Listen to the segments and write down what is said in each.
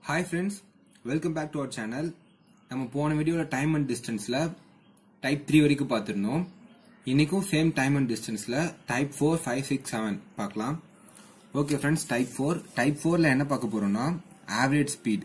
Hi friends welcome back to our channel நம்ம போன வீடியோவில் டைம் அண்ட் டிஸ்டன்ஸில் டைப் த்ரீ வரைக்கும் பார்த்துருந்தோம் இன்னைக்கும் சேம் டைம் அண்ட் டிஸ்டன்ஸில் type four five six seven பார்க்கலாம் okay friends type four type ஃபோரில் என்ன பார்க்க போகிறோம்னா ஆவரேஜ் ஸ்பீட்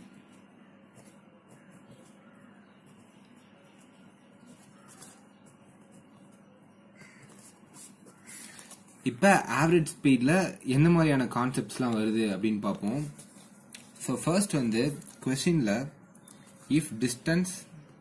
இப்போ ஆவரேஜ் ஸ்பீடில் எந்த மாதிரியான கான்செப்ட்ஸ்லாம் வருது அப்படின்னு பார்ப்போம் ஸோ ஃபர்ஸ்ட் வந்து கொஸ்டினில் if distance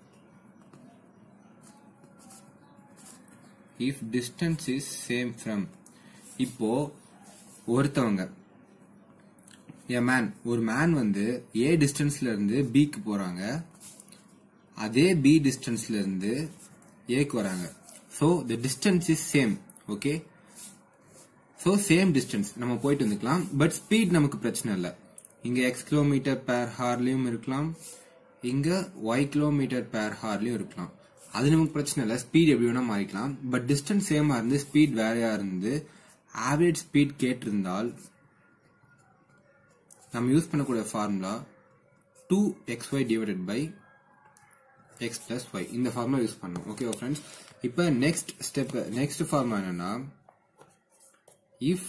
if distance is same from இப்போ ஒருத்தவங்க எ மேன் ஒரு மேன் வந்து ஏ டிஸ்டன்ஸ்ல இருந்து பிக்கு போறாங்க அதே பி டிஸ்டன்ஸ்ல இருந்து ஏக்கு வராங்க so the distance is same okay so same distance நம்ம போயிட்டு வந்துக்கலாம் பட் ஸ்பீட் நமக்கு பிரச்சனை இல்லை இங்க எக்ஸ் கிலோமீட்டர் பேர் ஹார்லயும் இருக்கலாம் இங்க ஒய் கிலோமீட்டர் பேர் ஹார்லயும் இருக்கலாம் அது நமக்கு பிரச்சனை இல்லை ஸ்பீட் எப்படி வேணா மாறிக்கலாம் பட் டிஸ்டன்ஸ் சேமா இருந்து ஸ்பீட் வேறையா இருந்து ஆவரேஜ் ஸ்பீட் கேட்டிருந்தால் நம்ம யூஸ் பண்ணக்கூடிய formula two x y divided by x plus y இந்த ஃபார்முலா யூஸ் பண்ணோம் ஓகேவா ஃப்ரெண்ட்ஸ் இப்போ நெக்ஸ்ட் ஸ்டெப் நெக்ஸ்ட் ஃபார்முலா என்னன்னா if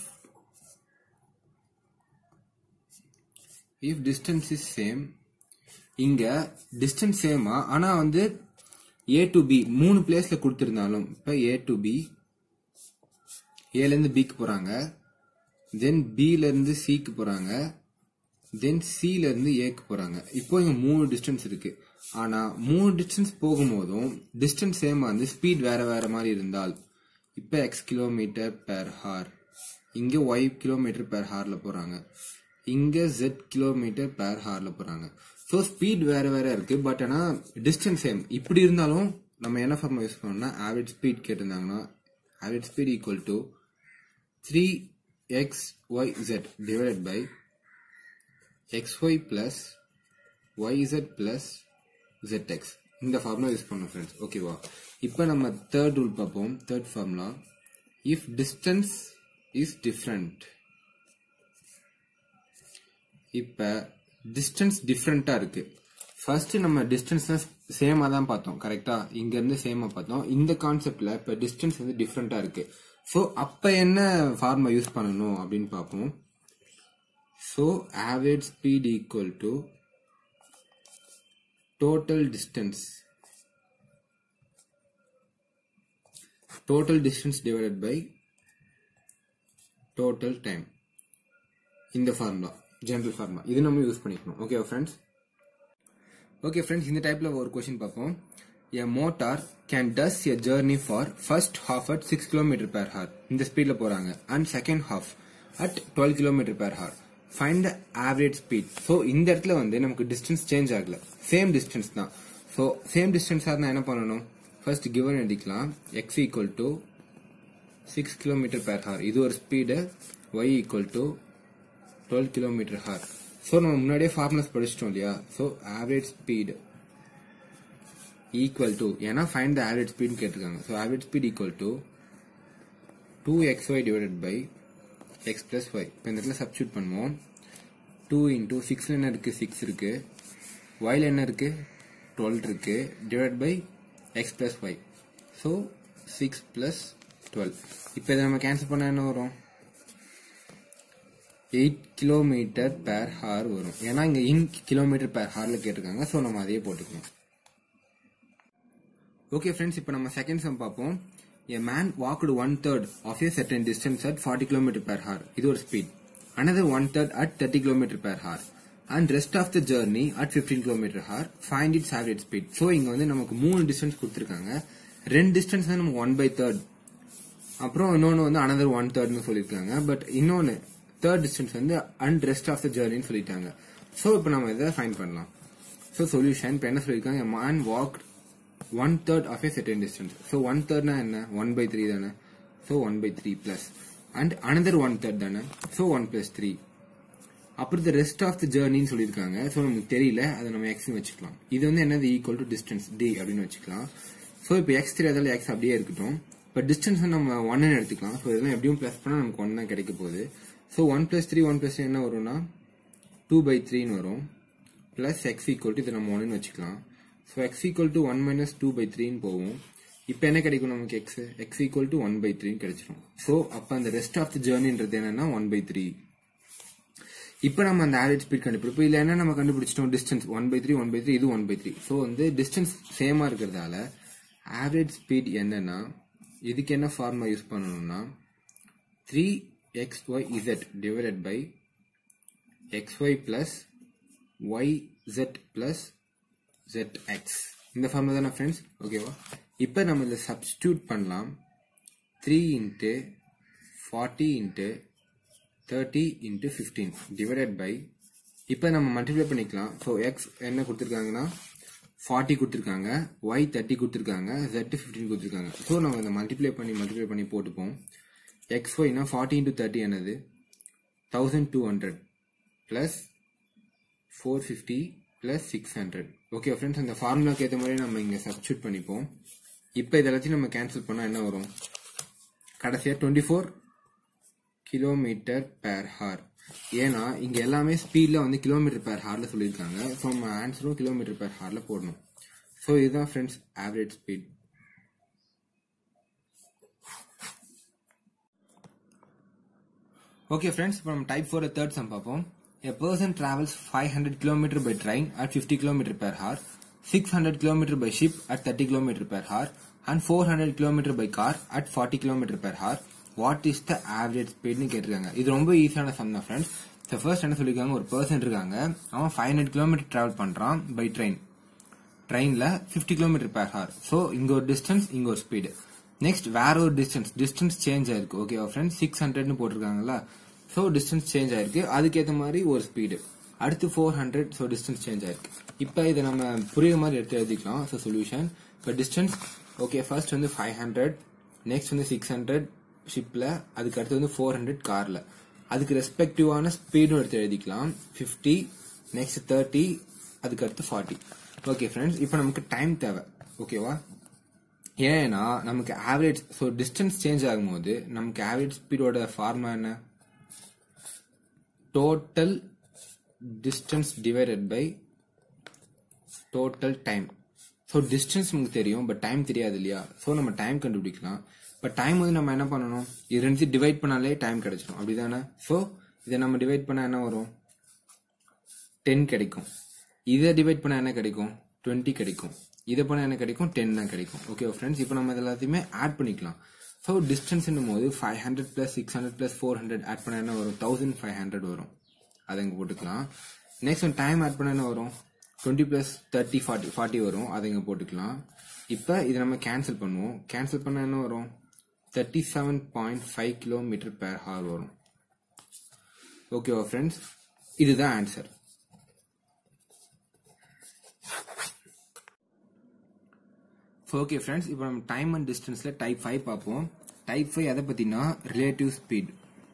if distance is same இங்க distance சேமா ஆனா வந்து ஏ டு பி மூணு பிளேஸ்ல கொடுத்திருந்தாலும் இப்ப ஏ டு பி ஏல இருந்து பிக்கு போறாங்க தென் பில இருந்து சிக்கு போறாங்க தென் சில இருந்து ஏக்கு போறாங்க இப்போ இங்க மூணு டிஸ்டன்ஸ் இருக்கு ஆனா மூணு டிஸ்டன்ஸ் போகும்போதும் டிஸ்டன்ஸ் சேமா வந்து ஸ்பீட் வேற வேற மாதிரி இருந்தால் இப்ப எக்ஸ் கிலோமீட்டர் பெர் ஹார் இங்க ஒய் கிலோமீட்டர் பெர் ஹார்ல போறாங்க இங்க ஜெட் கிலோமீட்டர் பெர் ஹார்ல போறாங்க ஸோ ஸ்பீட் வேற வேற இருக்கு பட் ஆனா டிஸ்டன்ஸ் சேம் இப்படி இருந்தாலும் நம்ம என்ன ஃபார்ம் யூஸ் பண்ணோம்னா ஆவரேஜ் ஸ்பீட் கேட்டிருந்தாங்கன்னா average speed equal to three x y z divided by x y plus y z plus z x இந்த ஃபார்முலா யூஸ் பண்ணோம் ஃப்ரெண்ட்ஸ் ஓகேவா இப்போ நம்ம தேர்ட் ரூல் பார்ப்போம் third formula if distance is different இப்ப distance டிஃப்ரெண்டா இருக்கு ஃபர்ஸ்ட் நம்ம டிஸ்டன்ஸ் சேமா தான் பார்த்தோம் கரெக்டா இங்க இருந்து சேமா பார்த்தோம் இந்த கான்செப்ட்ல இப்ப டிஸ்டன்ஸ் வந்து டிஃப்ரெண்டா இருக்கு ஸோ அப்ப என்ன ஃபார்முலா யூஸ் பண்ணணும் அப்படின்னு பார்ப்போம் so average speed equal to total distance total distance divided by total time இந்த ஃபார்முலா ஜெனரல் ஃபார்முலா இது நம்ம யூஸ் பண்ணிக்கணும் ஓகே ஃப்ரெண்ட்ஸ் ஓகே ஃப்ரெண்ட்ஸ் இந்த டைப்ல ஒரு கொஸ்டின் பார்ப்போம் a motor can does a journey for first half at six kilometer per hour இந்த ஸ்பீட்ல போறாங்க and second half at twelve kilometer per hour find the average speed so இந்த இடத்துல வந்து நமக்கு டிஸ்டன்ஸ் சேஞ்ச் ஆகல சேம் டிஸ்டன்ஸ் தான் so சேம் டிஸ்டன்ஸாக இருந்தால் என்ன பண்ணணும் ஃபர்ஸ்ட் கிவன் எழுதிக்கலாம் x equal to six kilometer per hour இது ஒரு speed y equal to twelve kilometer hour so நம்ம முன்னாடியே ஃபார்முலாஸ் படிச்சிட்டோம் இல்லையா so average speed equal to ஏன்னா ஃபைண்ட் த ஆவரேஜ் ஸ்பீட் கேட்டிருக்காங்க so average speed equal to two x y divided by x plus y இப்போ இந்த இடத்துல substitute பண்ணுவோம் டூ இன்டூ சிக்ஸ்ல என்ன இருக்கு சிக்ஸ் இருக்கு ஒய்ல என்ன இருக்கு டுவெல் இருக்கு divide by x plus y so six plus twelve இப்போ இதை நம்ம கேன்சல் பண்ண என்ன வரும் எயிட் கிலோமீட்டர் பேர் ஹார் வரும் ஏன்னா இங்க இன் கிலோமீட்டர் பேர் ஹார்ல கேட்டிருக்காங்க ஸோ நம்ம அதையே போட்டுக்கலாம் ஓகே ஃப்ரெண்ட்ஸ் இப்போ நம்ம செகண்ட் சம் பார்ப்போம் a man walked one third of a certain distance at forty kilometer per hour இது ஒரு speed another one third at thirty kilometer per hour and rest of the journey at fifteen kilometer hour find its average speed so இங்க வந்து நமக்கு மூணு distance கொடுத்துருக்காங்க ரெண்டு distance வந்து நமக்கு ஒன் பை தேர்ட் அப்புறம் இன்னொன்று வந்து அனதர் ஒன் தேர்ட்னு சொல்லியிருக்காங்க பட் இன்னொன்று தேர்ட் டிஸ்டன்ஸ் வந்து அண்ட் ரெஸ்ட் ஆஃப் த ஜேர்னின்னு சொல்லிட்டாங்க ஸோ இப்போ நம்ம இதை ஃபைன் பண்ணலாம் ஸோ சொல்யூஷன் இப்போ என்ன சொல்லியிருக்காங்க man walk one third of a certain distance so one தேர்ட்னா என்ன ஒன் பை த்ரீ தானே so one by three plus and another one third தானே ஸோ ஒன் பிளஸ் த்ரீ அப்புறம் த ரெஸ்ட் ஆஃப் த ஜேர்னின்னு சொல்லியிருக்காங்க so நமக்கு தெரியல அதை நம்ம எக்ஸ் வச்சுக்கலாம் இது வந்து என்னது ஈக்குவல் டு டிஸ்டன்ஸ் டி அப்படின்னு வச்சுக்கலாம் ஸோ இப்போ எக்ஸ் தெரியாதால எக்ஸ் அப்படியே இருக்கட்டும் இப்போ டிஸ்டன்ஸ் நம்ம ஒன்னு எடுத்துக்கலாம் ஸோ இதெல்லாம் எப்படியும் பிளஸ் பண்ணால் நமக்கு ஒன் தான் கிடைக்க போகுது so one plus three one plus என்ன வரும்னா டூ பை த்ரீன்னு வரும் பிளஸ் எக்ஸ் ஈக்குவல் டு இது நம்ம ஒன்னு வச்சுக்கலாம் so X equal to one minus two by த்ரீன்னு போகும் இப்போ என்ன கிடைக்கும் நமக்கு x x equal to one by த்ரீன்னு கிடைச்சிரும் ஸோ அப்போ அந்த ரெஸ்ட் ஆஃப் த ஜேர்னின்றது என்னன்னா ஒன் பை த்ரீ இப்போ நம்ம அந்த ஆவரேஜ் ஸ்பீட் கண்டுபிடிப்போம் இப்போ இதில் என்ன நம்ம கண்டுபிடிச்சிட்டோம் distance one by three one by three இது ஒன் பை த்ரீ ஸோ வந்து டிஸ்டன்ஸ் சேமாக இருக்கிறதால ஆவரேஜ் ஸ்பீட் என்னன்னா இதுக்கு என்ன ஃபார்முலா யூஸ் பண்ணணும்னா three x y z divided by x y plus y z plus z x இந்த ஃபார்முலா தானே ஃப்ரெண்ட்ஸ் ஓகேவா இப்போ நம்ம இதில் சப்ஸ்டியூட் பண்ணலாம் three into forty into thirty into fifteen divided by இப்போ நம்ம மல்டிப்ளை பண்ணிக்கலாம் ஸோ எக்ஸ் என்ன கொடுத்துருக்காங்கன்னா ஃபார்ட்டி கொடுத்துருக்காங்க ஒய் தேர்ட்டி கொடுத்துருக்காங்க ஜெட் ஃபிஃப்டீன் கொடுத்துருக்காங்க ஸோ நம்ம இதை மல்டிப்ளை பண்ணி மல்டிப்ளை பண்ணி போட்டுப்போம் எக்ஸ் ஒய்னா ஃபார்ட்டி இன்ட்டு தேர்ட்டி என்னது thousand two hundred plus four fifty plus six hundred okay friends அந்த ஃபார்முலாக்கு ஏற்ற மாதிரி நம்ம இங்கே சப்ஸ்டியூட் பண்ணிப்போம் இப்போ இதெல்லாத்தையும் நம்ம கேன்சல் பண்ணால் என்ன வரும் கடைசியாக twenty four kilometer per hour ஏன்னா இங்க எல்லாமே ஸ்பீட்ல வந்து கிலோமீட்டர் பேர் ஹார்ல சொல்லியிருக்காங்க ஸோ நம்ம ஆன்சரும் கிலோமீட்டர் பேர் ஹார்ல போடணும் ஸோ இதுதான் friends average speed okay friends இப்போ நம்ம டைப் ஃபோர் தேர்ட் சம் பார்ப்போம் A person travels 500 km by train at 50 km per hour, 600 km by ship at 30 km per hour, and 400 km by car at 40 km per hour. What is the average ஸ்பீட்னு கேட்டிருக்காங்க இது ரொம்ப ஈஸியான some தான் friends so first என்ன சொல்லியிருக்காங்க ஒரு person இருக்காங்க அவன் ஃபைவ் ஹண்ட்ரட் கிலோமீட்டர் டிராவல் பண்ணுறான் பை ட்ரெயின் ட்ரெயினில் fifty kilometer per hour so இங்கே ஒரு டிஸ்டன்ஸ் இங்கே ஒரு ஸ்பீடு நெக்ஸ்ட் வேற ஒரு டிஸ்டன்ஸ் டிஸ்டன்ஸ் சேஞ்ச் ஆயிருக்கு ஓகேவா ஃப்ரெண்ட்ஸ் சிக்ஸ் ஹண்ட்ரட்னு போட்டிருக்காங்கல்ல ஸோ டிஸ்டன்ஸ் சேஞ்ச் ஆயிருக்கு அதுக்கேற்ற மாதிரி ஒரு ஸ்பீடு அடுத்து four hundred so distance change ஆயிருக்கு இப்போ இதை நம்ம புரியுற மாதிரி எடுத்து எழுதிக்கலாம் ஸோ சொல்யூஷன் இப்போ டிஸ்டன்ஸ் ஓகே ஃபர்ஸ்ட் வந்து ஃபைவ் ஹண்ட்ரட் நெக்ஸ்ட் வந்து சிக்ஸ் ஹண்ட்ரட் ஷிப்பில் அதுக்கு அடுத்து வந்து ஃபோர் ஹண்ட்ரட் காரில் அதுக்கு ரெஸ்பெக்டிவான ஸ்பீடும் எடுத்து எழுதிக்கலாம் ஃபிஃப்டி நெக்ஸ்ட் தேர்ட்டி அதுக்கு அடுத்து ஃபார்ட்டி ஓகே ஃப்ரெண்ட்ஸ் இப்போ நமக்கு டைம் தேவை ஓகேவா ஏன்னா நமக்கு ஆவரேஜ் ஸோ டிஸ்டன்ஸ் சேஞ்ச் ஆகும்போது நமக்கு ஆவரேஜ் ஸ்பீடோட ஃபார்மா என்ன total distance divided by total time so distance நமக்கு தெரியும் பட் டைம் தெரியாது இல்லையா ஸோ நம்ம டைம் கண்டுபிடிக்கலாம் பட் டைம் வந்து நம்ம என்ன பண்ணணும் இது ரெண்டு டிவைட் பண்ணாலே டைம் கிடைச்சிடும் அப்படிதானே ஸோ இதை நம்ம டிவைட் பண்ணால் என்ன வரும் டென் கிடைக்கும் இதை டிவைட் பண்ணால் என்ன கிடைக்கும் டுவெண்ட்டி கிடைக்கும் இதை பண்ணால் என்ன கிடைக்கும் டென் தான் கிடைக்கும் ஓகே ஃப்ரெண்ட்ஸ் இப்போ நம்ம இது எல்லாத்தையுமே ஆட் பண்ணிக்கலாம் ஸோ டிஸ்டன்ஸ்னும் போது five hundred plus six hundred plus four hundred add பண்ண என்ன வரும் தௌசண்ட் ஃபைவ் ஹண்ட்ரட் வரும் அதை இங்கே போட்டுக்கலாம் நெக்ஸ்ட் ஒன் டைம் ஆட் பண்ண என்ன வரும் twenty plus thirty forty forty வரும் அதை இங்கே போட்டுக்கலாம் இப்போ இதை நம்ம கேன்சல் பண்ணுவோம் கேன்சல் பண்ண என்ன வரும் thirty seven point five kilometer per hour வரும் ஓகேவா ஃப்ரெண்ட்ஸ் இதுதான் ஆன்சர் ஓகே ஃப்ரெண்ட்ஸ் இப்போ நம்ம டைம் அண்ட் டிஸ்டன்ஸில் டைப் ஃபைவ் பார்ப்போம் டைப் ஃபைவ் எதை பற்றினா ரிலேட்டிவ் ஸ்பீட்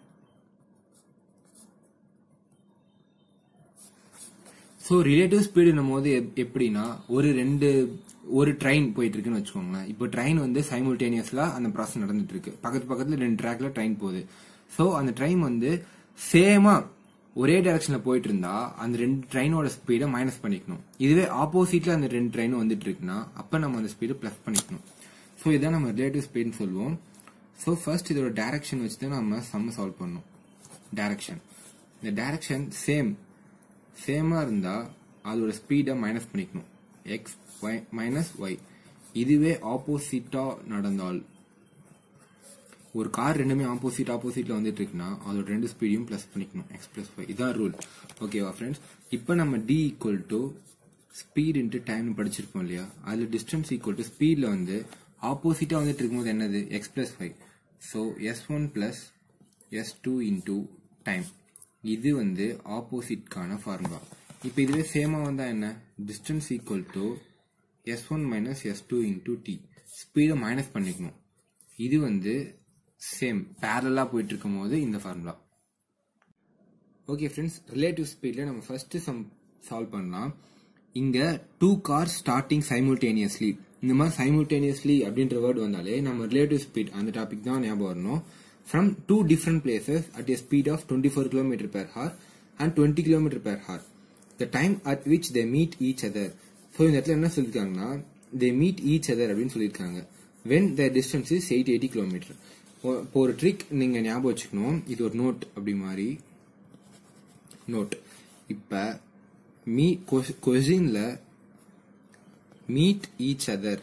ஸோ ரிலேட்டிவ் ஸ்பீடுன்னும் போது எப்படின்னா ஒரு ரெண்டு ஒரு ட்ரெயின் போயிட்டு இருக்குன்னு வச்சுக்கோங்களேன் இப்போ ட்ரெயின் வந்து சைமுல்டேனியஸ்ல அந்த ப்ராசஸ் நடந்துட்டு இருக்கு பக்கத்து பக்கத்துல ரெண்டு ட்ராக்ல ட்ரெயின் போகுது ஸோ அந்த ட்ரெயின் வந்து சேமா ஒரே டைரக்ஷன்ல போயிட்டு இருந்தா அந்த ரெண்டு ட்ரெயினோட ஸ்பீடை மைனஸ் பண்ணிக்கணும் இதுவே ஆப்போசிட்ல அந்த ரெண்டு ட்ரெயினும் வந்துட்டு இருக்குன்னா அப்ப நம்ம அந்த ஸ்பீடை பிளஸ் பண்ணிக்கணும் ஸோ இதான் நம்ம ரிலேட்டிவ் ஸ்பீட்னு சொல்லுவோம் ஸோ ஃபர்ஸ்ட் இதோட டைரக்ஷன் வச்சு தான் நம்ம சம் சால்வ் பண்ணணும் டைரக்ஷன் இந்த டைரக்ஷன் சேம் சேமா இருந்தா அதோட ஸ்பீடை மைனஸ் பண்ணிக்கணும் எக்ஸ் ஒய் மைனஸ் ஒய் இதுவே ஆப்போசிட்டா நடந்தால் ஒரு கார் ரெண்டுமே ஆப்போசிட் ஆப்போசிட்ல வந்துட்டு இருக்குன்னா அதோட ரெண்டு ஸ்பீடையும் பிளஸ் பண்ணிக்கணும் எக்ஸ் பிளஸ் ஒய் இதான் ரூல் ஓகேவா ஃப்ரெண்ட்ஸ் இப்போ நம்ம D equal to speed into டைம்னு படிச்சிருப்போம் இல்லையா அதுல டிஸ்டன்ஸ் ஈக்குவல் டு ஸ்பீட்ல வந்து ஆப்போசிட்டா வந்துட்டு இருக்கும்போது என்னது x plus y so S one plus S two into time இது வந்து ஆப்போசிட்கான ஃபார்முலா இப்போ இதுவே சேமா வந்தா என்ன distance equal to S one minus S two into T ஸ்பீடை மைனஸ் பண்ணிக்கணும் இது வந்து சேம் பேரலா போயிட்டு இருக்கும் போது இந்த ஃபார்முலா ஓகே ஃப்ரெண்ட்ஸ் ரிலேட்டிவ் ஸ்பீட்ல நம்ம ஃபர்ஸ்ட் சம் சால்வ் பண்ணலாம் இங்க டூ கார் ஸ்டார்டிங் சைமுல்டேனியஸ்லி இந்த மாதிரி சைமுல்டேனியஸ்லி அப்படின்ற வேர்டு வந்தாலே நம்ம ரிலேட்டிவ் ஸ்பீட் அந்த டாபிக் தான் ஞாபகம் வரணும் from two different places at a speed of twenty four kilometer per hour and twenty kilometer per hour the time at which they meet each other so இந்த இடத்துல என்ன சொல்லியிருக்காங்கன்னா தே மீட் ஈச் அதர் அப்படின்னு சொல்லியிருக்காங்க when the distance is eight eighty kilometer இப்போ ஒரு trick நீங்கள் ஞாபகம் வச்சுக்கணும் இது ஒரு நோட் அப்படி மாதிரி நோட் இப்போ மீ கொஸ்டின்ல மீட் ஈச் அதர்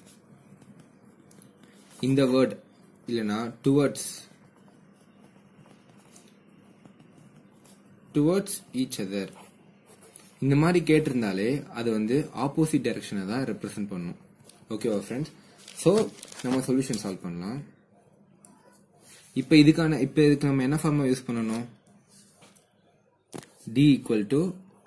இந்த வேர்ட் இல்லனா டுவர்ட்ஸ் டுவர்ட்ஸ் ஈச் அதர் இந்த மாதிரி கேட்டிருந்தாலே அது வந்து ஆப்போசிட் டைரக்ஷனை தான் ரெப்ரசென்ட் பண்ணும் ஓகேவா ஃப்ரெண்ட்ஸ் ஸோ நம்ம சொல்யூஷன் சால்வ் பண்ணலாம் இப்போ இதுக்கான இப்போ இதுக்கு நம்ம என்ன ஃபார்மா யூஸ் பண்ணணும் d equal to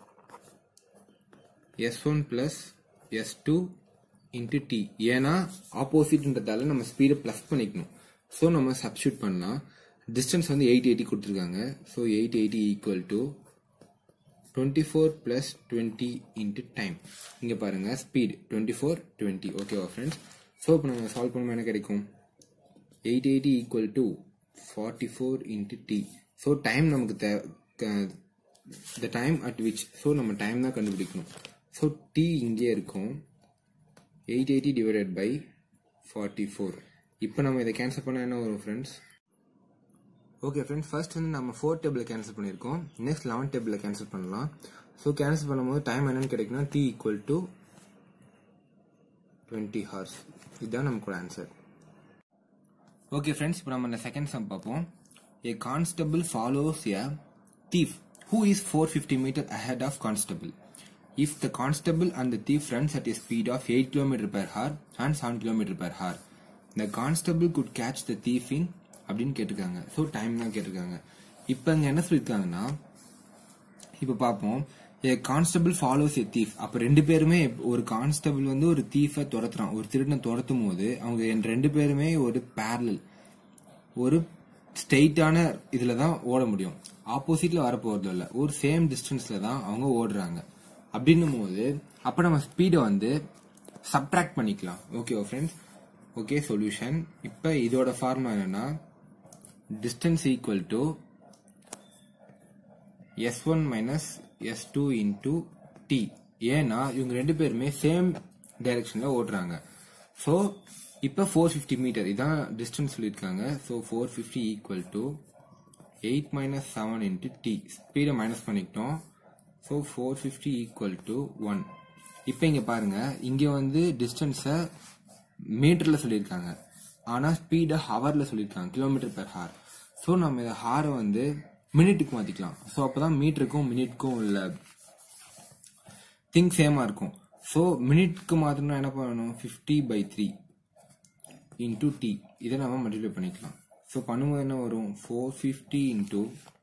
s1 plus s2 into t ஏன்னா ஆப்போசிட்ன்றதால நம்ம ஸ்பீடை ப்ளஸ் பண்ணிக்கணும் ஸோ நம்ம சப்ஸ்டியூட் பண்ணலாம் டிஸ்டன்ஸ் வந்து எயிட் எயிட்டி கொடுத்துருக்காங்க so eight eighty equal to twenty four plus twenty into time இங்கே பாருங்கள் ஸ்பீட் டுவெண்ட்டி ஃபோர் டுவெண்ட்டி ஓகேவா ஃப்ரெண்ட்ஸ் ஸோ இப்போ நம்ம சால்வ் பண்ணும்போது என்ன கிடைக்கும் eight eighty equal to forty four into T so time நமக்கு the the time at which so நம்ம டைம் தான் கண்டுபிடிக்கணும் ஸோ டி இங்கே இருக்கும் eight eighty divided by forty four இப்போ நம்ம இதை கேன்சல் பண்ணால் என்ன வரும் ஃப்ரெண்ட்ஸ் ஓகே ஃப்ரெண்ட்ஸ் ஃபர்ஸ்ட் வந்து நம்ம ஃபோர் டேபிள் கேன்சல் பண்ணியிருக்கோம் நெக்ஸ்ட் லெவன் டேபிள் கேன்சல் பண்ணலாம் ஸோ கேன்சல் பண்ணும்போது டைம் என்னன்னு கிடைக்குன்னா T equal to twenty hours இதுதான் நமக்கு ஆன்சர் ஓகே ஃப்ரெண்ட்ஸ் இப்போ நம்ம இந்த செகண்ட் சம் பார்ப்போம் a constable follows a thief who is four fifty metre ahead of constable if the constable and the thief runs at a speed of eight kilometre per hour and seven kilometre per hour the constable could catch the thief in அப்படின்னு கேட்டிருக்காங்க so time தான் கேட்டிருக்காங்க இப்போ இங்கே என்ன சொல்லியிருக்காங்கன்னா இப்போ பார்ப்போம் a constable follows a thief அப்போ ரெண்டு பேருமே ஒரு கான்ஸ்டபிள் வந்து ஒரு தீஃபை துரத்துறான் ஒரு திருடனை துரத்தும் போது அவங்க ரெண்டு பேருமே ஒரு பேரலல் ஒரு ஸ்ட்ரெயிட்டான இதில் தான் ஓட முடியும் ஆப்போசிட்ல வர போறது இல்லை ஒரு சேம் டிஸ்டன்ஸ்ல தான் அவங்க ஓடுறாங்க அப்படின்னும் போது அப்போ நம்ம ஸ்பீடை வந்து சப்ட்ராக்ட் பண்ணிக்கலாம் ஓகே ஃப்ரெண்ட்ஸ் ஓகே சொல்யூஷன் இப்போ இதோட ஃபார்மா என்னன்னா distance equal to S one minus S two into T ஏன்னா இவங்க ரெண்டு பேருமே சேம் டைரக்ஷன்ல ஓடுறாங்க ஸோ இப்போ ஃபோர் ஃபிஃப்டி மீட்டர் இதான் டிஸ்டன்ஸ் சொல்லியிருக்காங்க so four fifty equal to eight minus seven into T ஸ்பீடை மைனஸ் பண்ணிக்கிட்டோம் so four fifty equal to one இப்போ இங்கே பாருங்க இங்கே வந்து டிஸ்டன்ஸை மீட்டரில் சொல்லியிருக்காங்க ஆனால் ஸ்பீடை ஹவரில் சொல்லியிருக்காங்க கிலோமீட்டர் பெர் ஹார் ஸோ நம்ம இதை ஹாரை வந்து மினிட்டுக்கு மாற்றிக்கலாம் ஸோ அப்போ தான் மீட்டருக்கும் மினிட்க்கும் உள்ள திங்க் சேமாக இருக்கும் ஸோ மினிட்க்கு மாற்றணும்னா என்ன பண்ணணும் fifty by three into T இதை நம்ம மல்டிப்ளை பண்ணிக்கலாம் ஸோ பண்ணும்போது என்ன வரும் four fifty into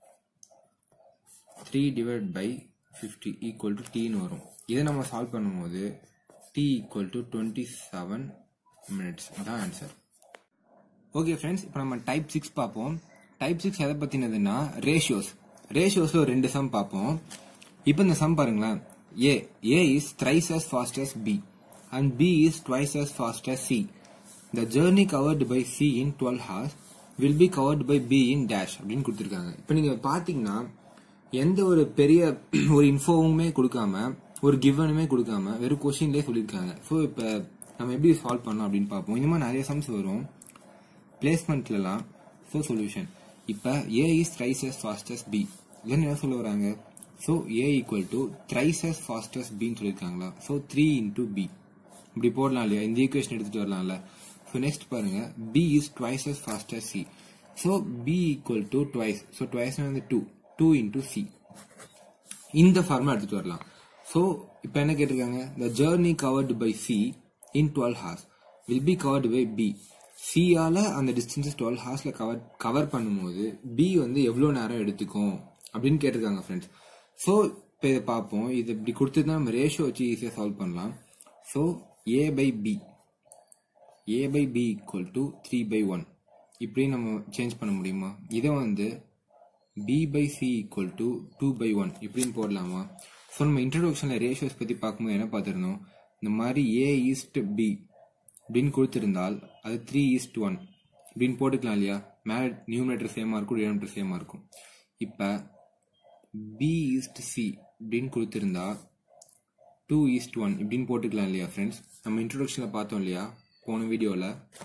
three divide by fifty equal to டின்னு வரும் இதை நம்ம சால்வ் பண்ணும்போது T equal to twenty seven minutes அதான் ஆன்சர் ஓகே ஃப்ரெண்ட்ஸ் இப்போ நம்ம டைப் சிக்ஸ் பார்ப்போம் டைப் சிக்ஸ் எதை பற்றினதுன்னா ரேஷியோஸ் ரேஷியோஸில் ஒரு ரெண்டு சம் பார்ப்போம் இப்போ இந்த சம் பாருங்களேன் A A is thrice as fast as B and B is twice as fast as C. The journey covered by C in 12 hours will be covered by B in dash அப்படின்னு கொடுத்துருக்காங்க இப்போ நீங்கள் பார்த்தீங்கன்னா எந்த ஒரு பெரிய ஒரு இன்ஃபோவுமே கொடுக்காம ஒரு கிவனுமே கொடுக்காம வெறும் கொஷின்லேயே சொல்லியிருக்காங்க ஸோ இப்போ நம்ம எப்படி சால்வ் பண்ணலாம் அப்படின்னு பார்ப்போம் இந்த மாதிரி நிறைய சம்ஸ் வரும் பிளேஸ்மெண்ட்லலாம் ஸோ சொல்யூஷன் இப்போ A is thrice as fast as B இல்லைன்னு என்ன சொல்ல வராங்க so A equal to thrice as fast as பின்னு சொல்லியிருக்காங்களா ஸோ த்ரீ இன்டூ பி இப்படி போடலாம் இல்லையா இந்த ஈக்குவேஷன் எடுத்துட்டு வரலாம்ல ஸோ நெக்ஸ்ட் பாருங்க B is twice as fast as C so B equal to twice so twice வந்து டூ டூ இன்டூ சி இந்த ஃபார்மா எடுத்துட்டு வரலாம் ஸோ இப்போ என்ன கேட்டிருக்காங்க the journey covered by C in twelve hours will be covered by B சியால அந்த டிஸ்டன்சஸ் டுவெல் ஹார்ஸ்ல கவர் கவர் பண்ணும்போது பி வந்து எவ்வளோ நேரம் எடுத்துக்கும் அப்படின்னு கேட்டிருக்காங்க ஃப்ரெண்ட்ஸ் ஸோ இப்போ இதை பார்ப்போம் இது இப்படி கொடுத்துருந்தா நம்ம ரேஷியோ வச்சு ஈஸியாக சால்வ் பண்ணலாம் so A by B A by B equal to three by one இப்படி நம்ம சேஞ்ச் பண்ண முடியுமா இதை வந்து B by C equal to two by one இப்படின்னு போடலாமா ஸோ நம்ம இன்ட்ரடக்ஷனில் ரேஷியோஸ் பற்றி பார்க்கும்போது என்ன பார்த்துருந்தோம் இந்த மாதிரி ஏ ஈஸ்ட் பி அப்படின்னு கொடுத்துருந்தால் அது த்ரீ ஈஸ்ட் ஒன் அப்படின்னு போட்டுக்கலாம் இல்லையா மேலே நியூமீட்டர் சேமாக இருக்கும் டினாமினேட்டர் சேமாக இருக்கும் இப்போ பி ஈஸ்ட் சி இப்படின்னு கொடுத்துருந்தா டூ ஈஸ்ட் ஒன் இப்படின்னு போட்டுக்கலாம் இல்லையா ஃப்ரெண்ட்ஸ் நம்ம இன்ட்ரொடக்ஷனில் பார்த்தோம் இல்லையா போன வீடியோவில்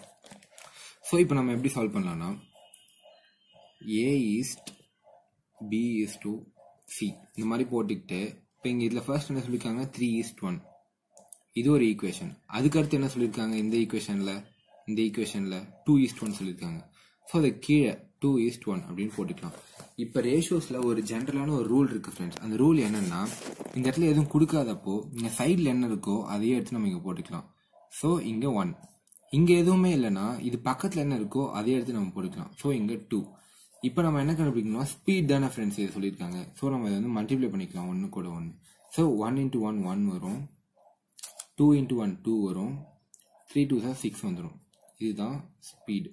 ஸோ இப்போ நம்ம எப்படி சால்வ் பண்ணலாம்னா A is to B is to C இந்த மாதிரி போட்டுக்கிட்டு இப்போ இங்கே இதில் ஃபர்ஸ்ட் என்ன சொல்லியிருக்காங்க த்ரீ ஈஸ்ட் ஒன் இது ஒரு ஈக்குவேஷன் அதுக்கடுத்து என்ன சொல்லியிருக்காங்க இந்த ஈக்குவேஷனில் இந்த ஈக்குவேஷனில் டூ ஈஸ்ட் ஒன் சொல்லியிருக்காங்க ஸோ அதை கீழே டூ ஈஸ்ட் ஒன் அப்படின்னு போட்டுக்கலாம் இப்போ ரேஷியோஸில் ஒரு ஜென்ரலான ஒரு ரூல் இருக்கு ஃப்ரெண்ட்ஸ் அந்த ரூல் என்னன்னா இந்த இடத்துல எதுவும் கொடுக்காதப்போ இந்த சைடில் என்ன இருக்கோ அதையே எடுத்து நம்ம இங்கே போட்டுக்கலாம் ஸோ இங்கே ஒன் இங்கே எதுவுமே இல்லைன்னா இது பக்கத்தில் என்ன இருக்கோ அதே எடுத்து நம்ம போட்டுக்கலாம் ஸோ இங்கே டூ இப்போ நம்ம என்ன கண்டுபிடிக்கணும் ஸ்பீட் தானே ஃப்ரெண்ட்ஸ் இது சொல்லியிருக்காங்க ஸோ நம்ம இதை வந்து மல்டிப்ளை பண்ணிக்கலாம் ஒன்று கூட ஒன்று so one into one one வரும் டூ இன்ட்டு ஒன் டூ வரும் த்ரீ டூ சார் சிக்ஸ் வந்துடும் இதுதான் ஸ்பீடு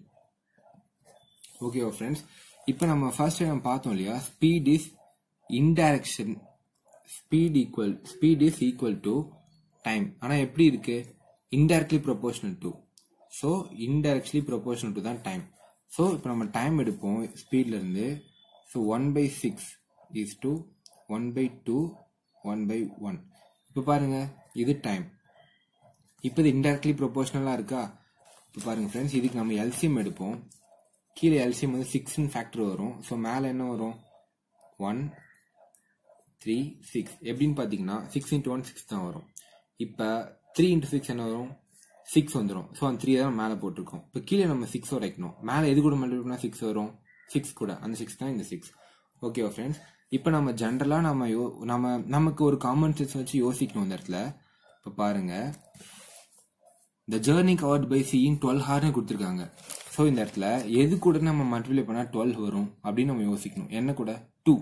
ஓகேவா ஃப்ரெண்ட்ஸ் இப்போ நம்ம ஃபர்ஸ்ட் நம்ம பார்த்தோம் இல்லையா speed is in direction speed equal speed is equal to time ஆனால் எப்படி இருக்கு indirectly proportional to so indirectly proportional to தான் டைம் ஸோ இப்போ நம்ம டைம் எடுப்போம் ஸ்பீட்ல இருந்து so one by six is to one by two one by one இப்போ பாருங்க இது டைம் இப்போ இது இன்டெரக்ட்லி ப்ரொபோஷனலாக இருக்கா இப்போ பாருங்க ஃப்ரெண்ட்ஸ் இதுக்கு நம்ம எல்சிஎம் எடுப்போம் கீழே எல்சிஎம் வந்து சிக்ஸ்னு ஃபேக்டர் வரும் ஸோ மேலே என்ன வரும் ஒன் த்ரீ சிக்ஸ் எப்படின்னு பார்த்தீங்கன்னா சிக்ஸ் இன்ட்டு ஒன் சிக்ஸ் தான் வரும் இப்போ த்ரீ இன்ட்டு சிக்ஸ் என்ன வரும் சிக்ஸ் வந்துடும் ஸோ அந்த த்ரீ தான் மேலே போட்டிருக்கோம் இப்போ கீழே நம்ம சிக்ஸ் வைக்கணும் மேலே எது கூட மல்டிபிள் பண்ணால் சிக்ஸ் வரும் சிக்ஸ் கூட அந்த சிக்ஸ் தான் இந்த சிக்ஸ் ஓகேவா ஃப்ரெண்ட்ஸ் இப்போ நம்ம ஜென்ரலாக நம்ம யோ நம்ம நமக்கு ஒரு காமன் சென்ஸ் வச்சு யோசிக்கணும் இந்த இடத்துல இப்போ பாருங்க இந்த journey covered by C in twelve ஹார்னு கொடுத்துருக்காங்க ஸோ இந்த இடத்துல எது கூட நம்ம மல்டிப்ளை பண்ணால் டுவெல் வரும் அப்படின்னு நம்ம யோசிக்கணும் என்ன கூட டூ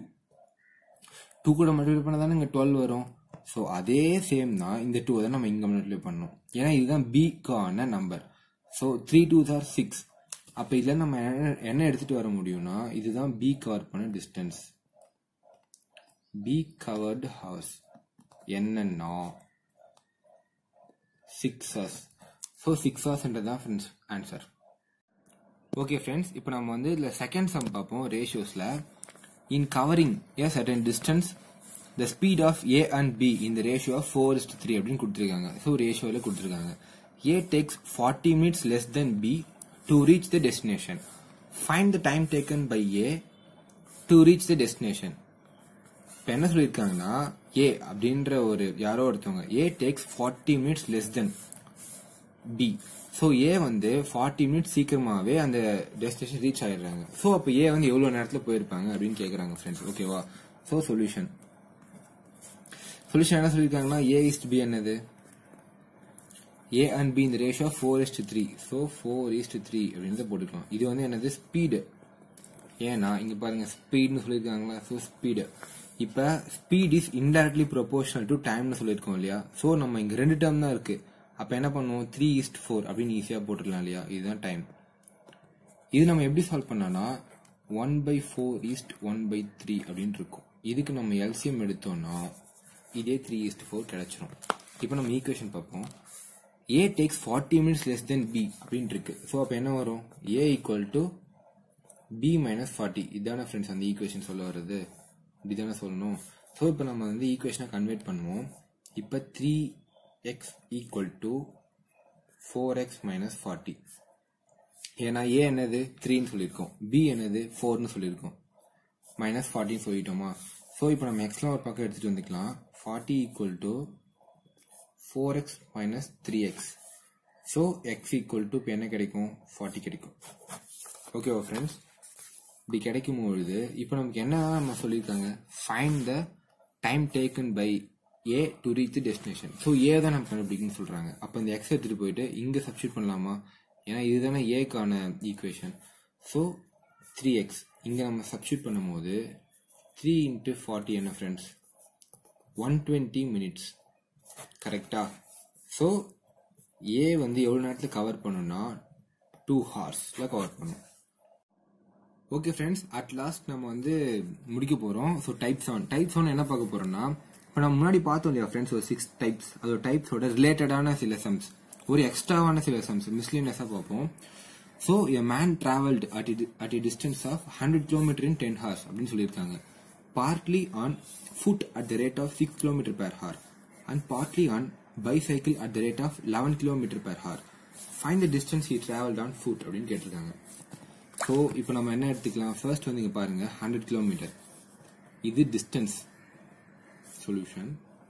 டூ கூட மல்டிப்ளை பண்ணால் தானே இங்கே டுவெல் வரும் ஸோ அதே சேம் தான் இந்த டூ தான் நம்ம இங்கே மல்டிப்ளை பண்ணணும் ஏன்னா இதுதான் பிக்கான number so three two are six அப்போ இதில் நம்ம என்ன என்ன எடுத்துகிட்டு வர முடியும்னா இதுதான் பி கவர் பண்ண டிஸ்டன்ஸ் பி கவர்டு ஹவுஸ் என்னன்னா சிக்ஸ் ஹவர்ஸ் ஸோ சிக்ஸ் ஹவர்ஸ்ன்றது தான் ஃப்ரெண்ட்ஸ் ஆன்சர் ஓகே ஃப்ரெண்ட்ஸ் இப்போ நம்ம வந்து இதில் செகண்ட் சம் பார்ப்போம் ரேஷியோஸில் in covering a certain distance the speed of A and B இந்த ratio of four is to three அப்படின்னு கொடுத்துருக்காங்க ஸோ ரேஷியோவில் கொடுத்துருக்காங்க A takes forty minutes less then B to reach the destination find the time taken by A to reach the destination இப்போ என்ன சொல்லியிருக்காங்கன்னா A அப்படின்ற ஒரு யாரோ ஒருத்தவங்க A takes forty minutes less then B so A வந்து forty minutes சீக்கிரமாவே அந்த டெஸ்டினேஷன் ரீச் ஆயிடுறாங்க ஸோ அப்போ ஏ வந்து எவ்வளோ நேரத்தில் போயிருப்பாங்க அப்படின்னு கேட்குறாங்க ஃப்ரெண்ட்ஸ் ஓகேவா ஸோ சொல்யூஷன் சொல்யூஷன் என்ன சொல்லியிருக்காங்கன்னா ஏ இஸ்ட் பி என்னது ஏ அண்ட் பி இந்த ratio four is to three so four is to three அப்படின்னு போட்டுக்கலாம் இது வந்து என்னது ஸ்பீடு ஏன்னா இங்க பாருங்க ஸ்பீட்னு சொல்லியிருக்காங்களா ஸோ ஸ்பீடு இப்போ speed is indirectly proportional to டைம்னு சொல்லியிருக்கோம் இல்லையா ஸோ நம்ம இங்க ரெண்டு டேர்ம் தான் இருக்கு அப்போ என்ன பண்ணுவோம் த்ரீ ஈஸ்ட் ஃபோர் அப்படின்னு ஈஸியாக போட்டுக்கலாம் இல்லையா இதுதான் டைம் இது நம்ம எப்படி சால்வ் பண்ணோம்னா one by four is to one by three அப்படின்னு இருக்கும் இதுக்கு நம்ம எல்சிஎம் எடுத்தோம்னா இதே த்ரீ ஈஸ்ட் ஃபோர் கிடைச்சிரும் இப்போ நம்ம ஈக்குவேஷன் பார்ப்போம் A takes forty minutes less then B அப்படின்னு இருக்கு ஸோ அப்போ என்ன வரும் A equal to B minus forty இதான ஃப்ரெண்ட்ஸ் அந்த ஈக்குவேஷன் சொல்ல வர்றது இப்படிதானே சொல்லணும் ஸோ இப்போ நம்ம வந்து ஈக்குவேஷனை கன்வெர்ட் பண்ணுவோம் இப்போ three X equal to four X minus forty ஏன்னா ஏ என்னது த்ரீன்னு சொல்லியிருக்கோம் பி என்னது ஃபோர்னு சொல்லியிருக்கோம் மைனஸ் ஃபார்ட்டின்னு சொல்லிட்டோமா ஸோ இப்போ நம்ம எக்ஸ்லாம் ஒரு பக்கம் எடுத்துகிட்டு வந்துக்கலாம் forty equal to four X minus three X so X equal to இப்போ என்ன கிடைக்கும் ஃபார்ட்டி கிடைக்கும் ஓகேவா ஃப்ரெண்ட்ஸ் இப்படி கிடைக்கும் பொழுது இப்போ நமக்கு என்ன நம்ம சொல்லியிருக்காங்க find the time taken by A to reach the destination so A தான் நம்ம கண்டுபிடிக்கணும்னு சொல்கிறாங்க அப்போ இந்த எக்ஸ் எடுத்துகிட்டு போயிட்டு இங்கே சப்ஸ்டியூட் பண்ணலாமா ஏன்னா இதுதானே ஏக்கான ஈக்குவேஷன் ஸோ த்ரீ எக்ஸ் இங்கே நம்ம சப்ஸ்டியூட் பண்ணும்போது த்ரீ இன்ட்டு ஃபார்ட்டி என்ன ஃப்ரெண்ட்ஸ் ஒன் டுவெண்ட்டி மினிட்ஸ் கரெக்டா ஸோ ஏ வந்து எவ்வளோ நேரத்தில் கவர் பண்ணணும்னா டூ ஹார்ஸில் கவர் பண்ணும் ஓகே ஃப்ரெண்ட்ஸ் அட் லாஸ்ட் நம்ம வந்து முடிக்க போகிறோம் so type seven type seven என்ன பார்க்க போகிறோம்னா இப்போ நம்ம முன்னாடி பார்த்தோம் இல்லையா ஃப்ரெண்ட்ஸ் ஒரு சிக்ஸ் டைப்ஸ் அதோட டைப்ஸோட ரிலேட்டடான சில சம்ஸ் ஒரு எக்ஸ்ட்ராவான சில சம்ஸ் மிஸ்லினியஸாக பார்ப்போம் so a man travelled at at a distance of hundred kilometre in ten hours அப்படின்னு சொல்லியிருக்காங்க partly on foot at the rate of 6 km per hour and partly on bicycle at the rate of 11 km per hour. Find the distance he traveled on foot அப்படின்னு கேட்டிருக்காங்க so இப்போ நம்ம என்ன எடுத்துக்கலாம் first வந்து இங்கே பாருங்க ஹண்ட்ரட் கிலோமீட்டர் இது டிஸ்டன்ஸ் சொல்யூஷன்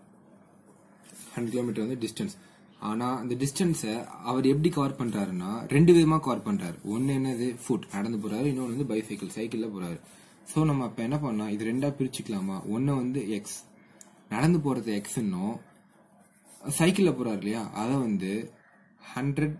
ஹண்ட்ரட் கிலோமீட்டர் வந்து டிஸ்டன்ஸ் ஆனா அந்த டிஸ்டன்ஸை அவர் எப்படி கவர் பண்றாருன்னா ரெண்டு விதமா கவர் பண்றாரு ஒன்னு என்னது ஃபுட் நடந்து போறாரு இன்னொன்று வந்து பைசைக்கிள் சைக்கிள்ல போறாரு ஸோ நம்ம அப்ப என்ன பண்ணலாம் இது ரெண்டா பிரிச்சுக்கலாமா ஒன்னு வந்து எக்ஸ் நடந்து போறது எக்ஸ்ன்னும் சைக்கிள்ல போறாரு இல்லையா அதை வந்து ஹண்ட்ரட்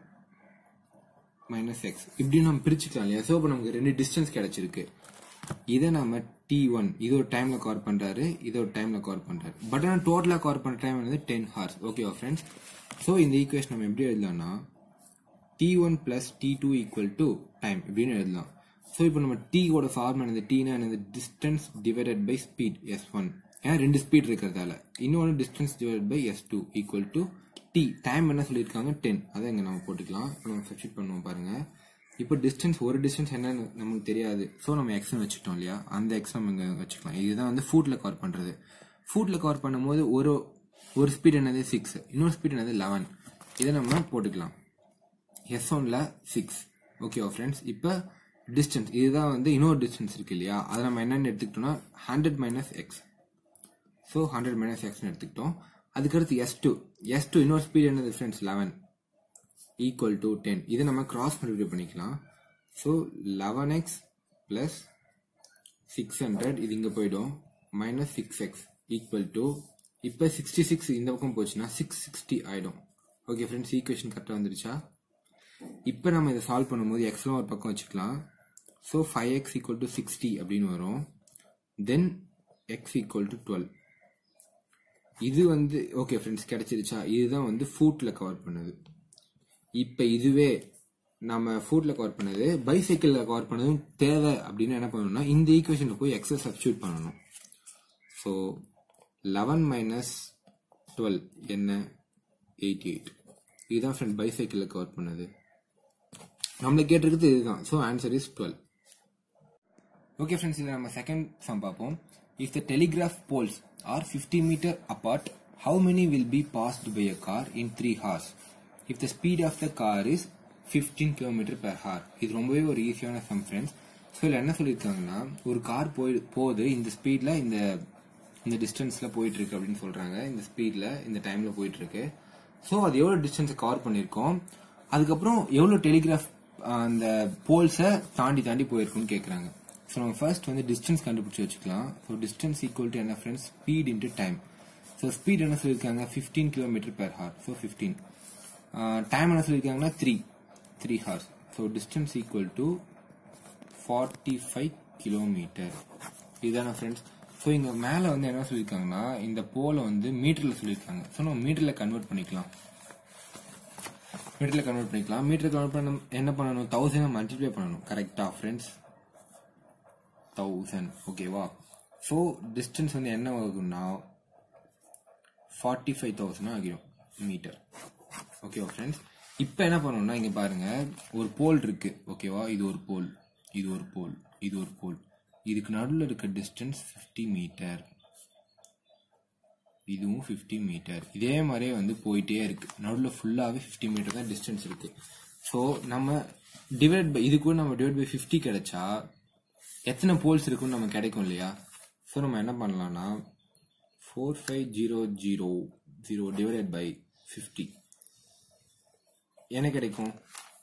மைனஸ் எக்ஸ் இப்படி நம்ம பிரிச்சுக்கலாம் இல்லையா ஸோ இப்போ நமக்கு ரெண்டு டிஸ்டன்ஸ் கிடைச்சிருக்கு இதை நம்ம டி ஒன் இது ஒரு டைம்ல கவர் பண்றாரு இது ஒரு டைம்ல கவர் பண்றாரு பட் ஆனால் டோட்டலா கவர் பண்ற டைம் வந்து டென் ஹார்ஸ் ஓகேவா ஃப்ரெண்ட்ஸ் ஸோ இந்த ஈக்குவேஷன் நம்ம எப்படி எழுதலாம்னா T one plus T two equal to time இப்படின்னு எழுதலாம் ஸோ இப்போ நம்ம டீயோட ஃபார்ம் என்னது டீனா என்னது distance divided by speed S one ஏன் ரெண்டு ஸ்பீட் இருக்கிறதால இன்னொன்று distance divide by S two equal to T time என்ன சொல்லியிருக்காங்க டென் அதை இங்கே நம்ம போட்டுக்கலாம் இப்போ நம்ம சப்ஸ்டிட் பண்ணுவோம் பாருங்க இப்போ டிஸ்டன்ஸ் ஒரு டிஸ்டன்ஸ் என்னன்னு நமக்கு தெரியாது ஸோ நம்ம எக்ஸ்னு வச்சுட்டோம் இல்லையா அந்த எக்ஸ் நம்ம இங்கே வச்சுக்கலாம் இதுதான் வந்து ஃபுட்ல கவர் பண்ணுறது ஃபுட்ல கவர் பண்ணும்போது ஒரு ஒரு ஸ்பீட் என்னது சிக்ஸ் இன்னொரு ஸ்பீட் என்னது லெவன் இதை நம்ம போட்டுக்கலாம் எஸ் ஒன்ல சிக்ஸ் ஓகேவா ஃப்ரெண்ட்ஸ் இப்போ டிஸ்டன்ஸ் இதுதான் வந்து இன்னொரு டிஸ்டன்ஸ் இருக்கு இல்லையா அதை நம்ம என்னென்னு எடுத்துக்கிட்டோம்னா hundred minus X so hundred minus எக்ஸ்னு எடுத்துக்கிட்டோம் அதுக்கடுத்து எஸ் டூ எஸ் டூ இன்னொரு ஸ்பீட் என்னது friends eleven equal to ten இதை நம்ம கிராஸ் மல்டிப்ளை பண்ணிக்கலாம் so eleven X plus six hundred இது இங்கே போயிடும் minus six X equal to இப்போ சிக்ஸ்டி சிக்ஸ் இந்த பக்கம் போச்சுன்னா சிக்ஸ் சிக்ஸ்டி ஆயிடும் ஓகே ஃப்ரெண்ட்ஸ் ஈக்குவேஷன் கரெக்டாக வந்துருச்சா இப்போ நம்ம இதை சால்வ் பண்ணும்போது எக்ஸ்லாம் ஒரு பக்கம் வச்சுக்கலாம் so five X equal to sixty அப்படின்னு வரும் then X equal to twelve இது வந்து ஓகே ஃப்ரெண்ட்ஸ் கிடைச்சிருச்சா இதுதான் வந்து ஃபுட்ல கவர் பண்ணுது இப்போ இதுவே நம்ம ஃபுட்ல கவர் பண்ணது பைசைக்கிள்ல கவர் பண்ணதும் தேவை அப்படின்னு என்ன பண்ணணும்னா இந்த ஈக்குவேஷன்ல போய் எக்ஸை சப்ஸ்டியூட் பண்ணணும் ஸோ லெவன் மைனஸ் டுவெல் என்ன எயிட்டி எயிட் இதுதான் ஃப்ரெண்ட் பைசைக்கிள்ல கவர் பண்ணது நம்மள கேட்டிருக்கிறது இதுதான் so answer is twelve okay friends இதில் நம்ம செகண்ட் சம் பார்ப்போம் if the telegraph poles are fifty metre apart how many will be passed by a car in three hours if the speed of the car is fifteen kilometre per hour இது ரொம்பவே ஒரு ஈஸியான some friends so இதில் என்ன சொல்லியிருக்காங்கன்னா ஒரு car போய் போகுது இந்த ஸ்பீடில் இந்த இந்த டிஸ்டன்ஸில் போயிட்டு இருக்கு அப்படின்னு சொல்றாங்க இந்த ஸ்பீடில் இந்த டைமில் போயிட்டு இருக்கு ஸோ அது எவ்வளோ டிஸ்டன்ஸை கவர் பண்ணியிருக்கோம் அதுக்கப்புறம் எவ்வளோ டெலிகிராஃப் அந்த போல்ஸை தாண்டி தாண்டி போயிருக்குன்னு கேட்குறாங்க ஸோ நம்ம ஃபர்ஸ்ட் வந்து டிஸ்டன்ஸ் கண்டுபிடிச்சி வச்சுக்கலாம் ஸோ டிஸ்டன்ஸ் ஈக்குவல் டு என்ன friends speed into time so speed என்ன சொல்லியிருக்காங்க fifteen kilometre per hour so fifteen time என்ன சொல்லியிருக்காங்கன்னா three three hours so distance equal to forty five kilometre இதுதானே ஃப்ரெண்ட்ஸ் ஸோ இங்கே மேலே வந்து என்ன சொல்லியிருக்காங்கன்னா இந்த போலை வந்து மீட்டரில் சொல்லியிருக்காங்க ஸோ நம்ம மீட்டரில் கன்வெர்ட் பண்ணிக்கலாம் மீட்டரில் கன்வெர்ட் பண்ணிக்கலாம் மீட்டர் கன்வெர்ட் பண்ண என்ன பண்ணணும் தௌசண்ட் மல்டிப்ளை பண்ணணும் கரெக்டா ஃப்ரெண்ட்ஸ் தௌசண்ட் ஓகேவா ஸோ டிஸ்டன்ஸ் வந்து என்ன ஆகும்னா ஃபார்ட்டி ஃபைவ் தௌசண்ட் ஆகிடும் மீட்டர் ஓகேவா ஃப்ரெண்ட்ஸ் இப்போ என்ன பண்ணணும்னா இங்கே பாருங்க ஒரு போல் இருக்கு ஓகேவா இது ஒரு போல் இது ஒரு போல் இது ஒரு போல் இதுக்கு நடுவில் இருக்க டிஸ்டன்ஸ் ஃபிஃப்டி மீட்டர் இதுவும் ஃபிஃப்டி மீட்டர் இதே மாதிரியே வந்து போயிட்டே இருக்கு நடுவில் ஃபுல்லாகவே ஃபிஃப்டி மீட்டர் தான் டிஸ்டன்ஸ் இருக்கு ஸோ நம்ம டிவைட் பை இது கூட நம்ம டிவைட் பை ஃபிஃப்டி கிடைச்சா எத்தனை போல்ஸ் இருக்குன்னு நம்ம கிடைக்கும் இல்லையா ஸோ நம்ம என்ன பண்ணலாம்னா four five zero zero zero divided by fifty என்ன கிடைக்கும்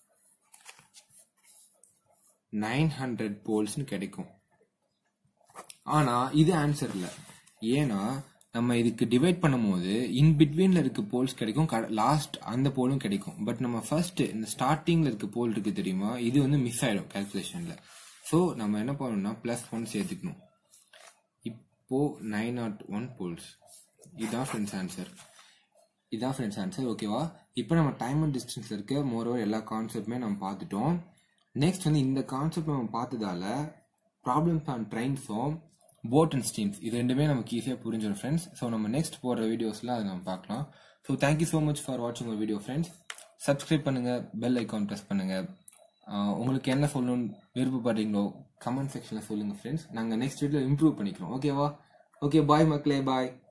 நைன் ஹண்ட்ரட் போல்ஸ்னு கிடைக்கும் ஆனா இது ஆன்சர் இல்ல ஏன்னா நம்ம இதுக்கு டிவைட் பண்ணும்போது இன் பிட்வீன்ல இருக்க போல்ஸ் கிடைக்கும் லாஸ்ட் அந்த போலும் கிடைக்கும் பட் நம்ம ஃபர்ஸ்ட் இந்த ஸ்டார்டிங்ல இருக்க போல் இருக்கு தெரியுமா இது வந்து மிஸ் ஆயிடும் கால்குலேஷன்ல ஸோ நம்ம என்ன பண்ணணும்னா பிளஸ் ஒன் சேர்த்துக்கணும் இப்போ நைன் நாட் ஒன் போல்ஸ் இதுதான் ஃப்ரெண்ட்ஸ் ஆன்சர் இதான் ஃப்ரெண்ட்ஸ் ஆன்சர் ஓகேவா இப்போ நம்ம டைம் அண்ட் டிஸ்டன்ஸ்ல இருக்க மோரோவர் எல்லா கான்செப்டுமே நம்ம பார்த்துட்டோம் நெக்ஸ்ட் வந்து இந்த கான்செப்ட் நம்ம பார்த்ததால ப்ராப்ளம்ஸ் ஆன் ட்ரெயின்ஸும் போட் அண்ட் ஸ்டீம்ஸ் இது ரெண்டுமே நமக்கு ஈஸியாக புரிஞ்சிடும் ஃப்ரெண்ட்ஸ் ஸோ நம்ம நெக்ஸ்ட் போடுற வீடியோஸ்லாம் அதை நம்ம பார்க்கலாம் ஸோ தேங்க்யூ ஸோ மச் ஃபார் வாட்சிங் ஒரு வீடியோ ஃப்ரெண்ட்ஸ் சப்ஸ்கிரைப் பண்ணுங்க பெல் ஐக்கான் ப்ரெஸ் பண்ணுங்க ஆஹ் உங்களுக்கு என்ன சொல்லணும்னு விருப்பப்படுறீங்களோ கமெண்ட் செக்ஷனில் சொல்லுங்கள் ஃப்ரெண்ட்ஸ் நாங்கள் நெக்ஸ்ட் வீடியோ இம்ப்ரூவ் பண்ணிக்கிறோம் ஓகேவா ஓகே பாய் மக்களே பாய்